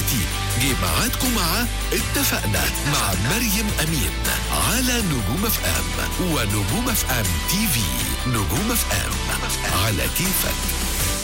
دلوقتي جه ميعادكم مع اتفقنا مع مريم أمين على نجوم اف ام ونجوم اف ام تي في نجوم اف ام على كيفك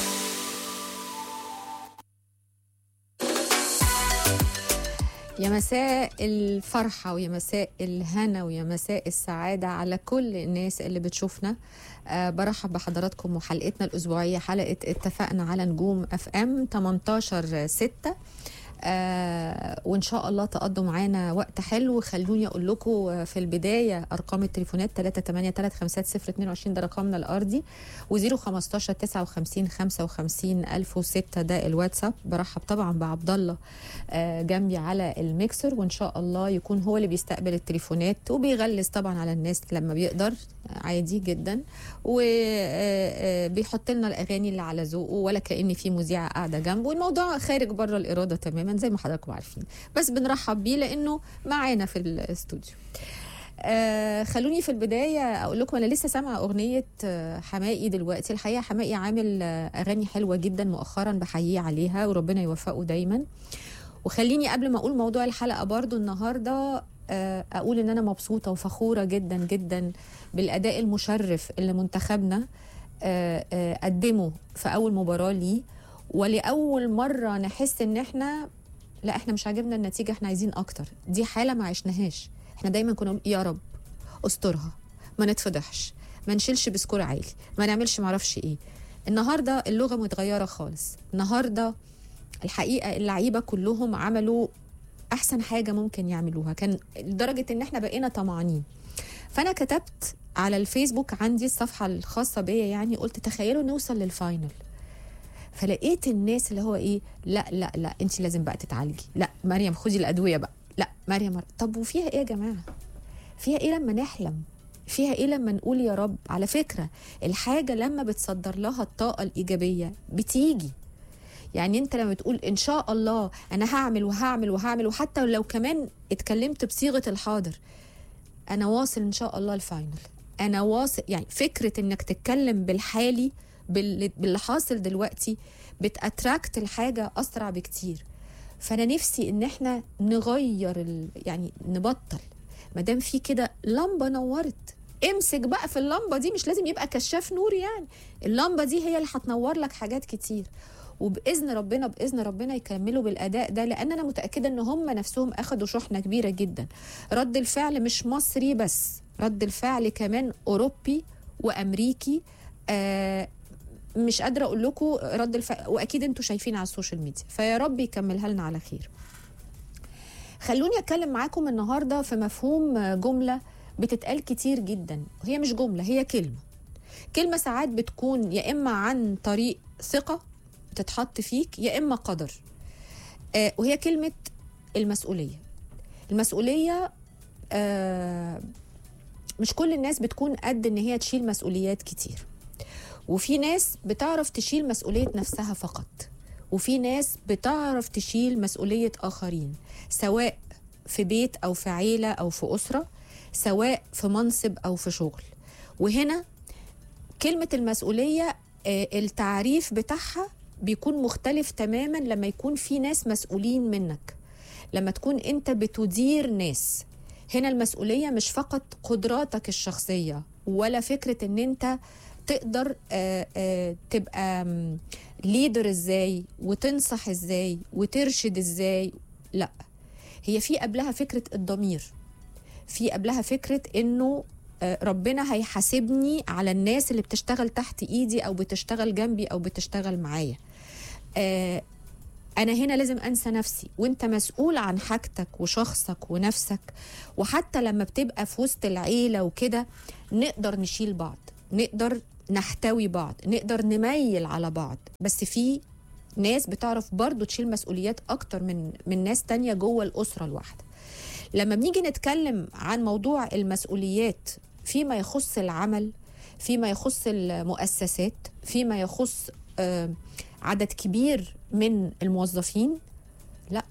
يا مساء الفرحة ويا مساء الهنا ويا مساء السعادة على كل الناس اللي بتشوفنا أه برحب بحضراتكم وحلقتنا الأسبوعية حلقة اتفقنا على نجوم اف ام 18 6 آه وان شاء الله تقضوا معانا وقت حلو خلوني اقول لكم في البدايه ارقام التليفونات 3835022 ده رقمنا الارضي و015 59 55 1006 ده الواتساب برحب طبعا بعبد الله آه جنبي على الميكسر وان شاء الله يكون هو اللي بيستقبل التليفونات وبيغلس طبعا على الناس لما بيقدر عادي جدا وبيحط لنا الاغاني اللي على ذوقه ولا كان في مذيعه قاعده جنبه الموضوع خارج بره الاراده تماما زي ما حضراتكم عارفين بس بنرحب بيه لانه معانا في الاستوديو آه خلوني في البداية أقول لكم أنا لسه سامعة أغنية آه حمائي دلوقتي الحقيقة حمائي عامل آه أغاني حلوة جدا مؤخرا بحييه عليها وربنا يوفقه دايما وخليني قبل ما أقول موضوع الحلقة برضو النهاردة آه أقول إن أنا مبسوطة وفخورة جدا جدا بالأداء المشرف اللي منتخبنا آه آه قدمه في أول مباراة ليه ولأول مرة نحس إن إحنا لا إحنا مش عاجبنا النتيجة إحنا عايزين أكتر دي حالة ما عشناهاش إحنا دايما كنا نقول يا رب استرها ما نتفضحش ما نشيلش بسكور عالي ما نعملش معرفش إيه النهاردة اللغة متغيرة خالص النهاردة الحقيقة اللعيبة كلهم عملوا أحسن حاجة ممكن يعملوها كان لدرجة إن إحنا بقينا طمعانين فأنا كتبت على الفيسبوك عندي الصفحة الخاصة بيا يعني قلت تخيلوا نوصل للفاينل فلقيت الناس اللي هو ايه لا لا لا انت لازم بقى تتعالجي لا مريم خدي الادويه بقى لا مريم طب وفيها ايه يا جماعه فيها ايه لما نحلم فيها ايه لما نقول يا رب على فكره الحاجه لما بتصدر لها الطاقه الايجابيه بتيجي يعني انت لما تقول ان شاء الله انا هعمل وهعمل وهعمل وحتى لو كمان اتكلمت بصيغه الحاضر انا واصل ان شاء الله الفاينل انا واصل يعني فكره انك تتكلم بالحالي باللي حاصل دلوقتي بتاتراكت الحاجه اسرع بكتير فانا نفسي ان احنا نغير ال... يعني نبطل ما دام في كده لمبه نورت امسك بقى في اللمبه دي مش لازم يبقى كشاف نور يعني اللمبه دي هي اللي هتنور لك حاجات كتير وباذن ربنا باذن ربنا يكملوا بالاداء ده لان انا متاكده ان هم نفسهم اخدوا شحنه كبيره جدا رد الفعل مش مصري بس رد الفعل كمان اوروبي وامريكي آه مش قادره اقول لكم رد الفعل واكيد انتوا شايفين على السوشيال ميديا فيا رب يكملها لنا على خير خلوني اتكلم معاكم النهارده في مفهوم جمله بتتقال كتير جدا هي مش جمله هي كلمه كلمه ساعات بتكون يا اما عن طريق ثقه تتحط فيك يا اما قدر آه وهي كلمه المسؤوليه المسؤوليه آه مش كل الناس بتكون قد ان هي تشيل مسؤوليات كتير وفي ناس بتعرف تشيل مسؤوليه نفسها فقط وفي ناس بتعرف تشيل مسؤوليه اخرين سواء في بيت او في عيله او في اسره سواء في منصب او في شغل وهنا كلمه المسؤوليه آه التعريف بتاعها بيكون مختلف تماما لما يكون في ناس مسؤولين منك لما تكون انت بتدير ناس هنا المسؤوليه مش فقط قدراتك الشخصيه ولا فكره ان انت تقدر آآ آآ تبقى ليدر ازاي وتنصح ازاي وترشد ازاي لا هي في قبلها فكره الضمير في قبلها فكره انه ربنا هيحاسبني على الناس اللي بتشتغل تحت ايدي او بتشتغل جنبي او بتشتغل معايا آه انا هنا لازم انسى نفسي وانت مسؤول عن حاجتك وشخصك ونفسك وحتى لما بتبقى في وسط العيله وكده نقدر نشيل بعض نقدر نحتوي بعض نقدر نميل على بعض بس في ناس بتعرف برضو تشيل مسؤوليات اكتر من من ناس تانية جوه الاسره الواحده لما بنيجي نتكلم عن موضوع المسؤوليات فيما يخص العمل فيما يخص المؤسسات فيما يخص آه عدد كبير من الموظفين لا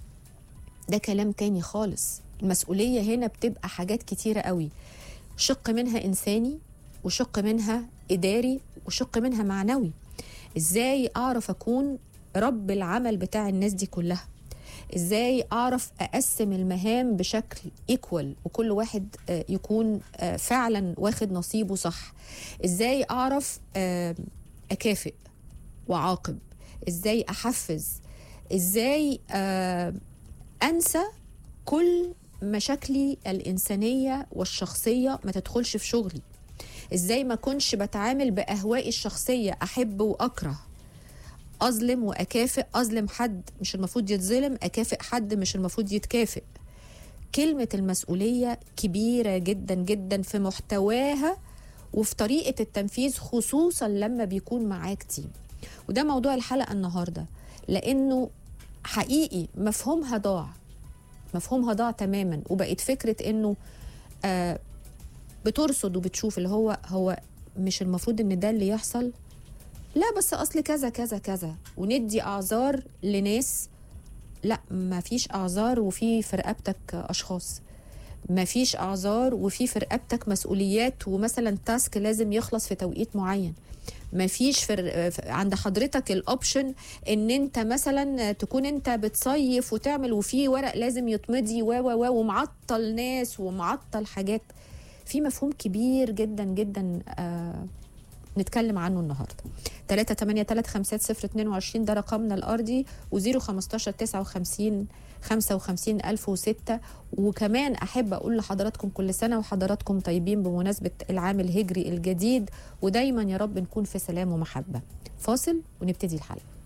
ده كلام تاني خالص المسؤولية هنا بتبقى حاجات كتيرة قوي شق منها إنساني وشق منها إداري وشق منها معنوي إزاي أعرف أكون رب العمل بتاع الناس دي كلها ازاي اعرف اقسم المهام بشكل ايكوال وكل واحد آه، يكون آه، فعلا واخد نصيبه صح ازاي اعرف آه، اكافئ واعاقب ازاي احفز ازاي آه، انسى كل مشاكلي الانسانيه والشخصيه ما تدخلش في شغلي ازاي ما كنش بتعامل باهوائي الشخصيه احب واكره اظلم واكافئ اظلم حد مش المفروض يتظلم اكافئ حد مش المفروض يتكافئ كلمه المسؤوليه كبيره جدا جدا في محتواها وفي طريقه التنفيذ خصوصا لما بيكون معاك تيم وده موضوع الحلقه النهارده لانه حقيقي مفهومها ضاع مفهومها ضاع تماما وبقت فكره انه آه بترصد وبتشوف اللي هو هو مش المفروض ان ده اللي يحصل لا بس اصل كذا كذا كذا وندي اعذار لناس لا ما فيش اعذار وفي في رقبتك اشخاص ما فيش اعذار وفي في رقبتك مسؤوليات ومثلا تاسك لازم يخلص في توقيت معين ما فيش في ر- عند حضرتك الاوبشن ان انت مثلا تكون انت بتصيف وتعمل وفي ورق لازم يتمضي و و و ومعطل ناس ومعطل حاجات في مفهوم كبير جدا جدا آه نتكلم عنه النهارده 3 8 3 5 0 22 ده رقمنا الارضي و0 15 59 55 1006 وكمان احب اقول لحضراتكم كل سنه وحضراتكم طيبين بمناسبه العام الهجري الجديد ودايما يا رب نكون في سلام ومحبه فاصل ونبتدي الحلقه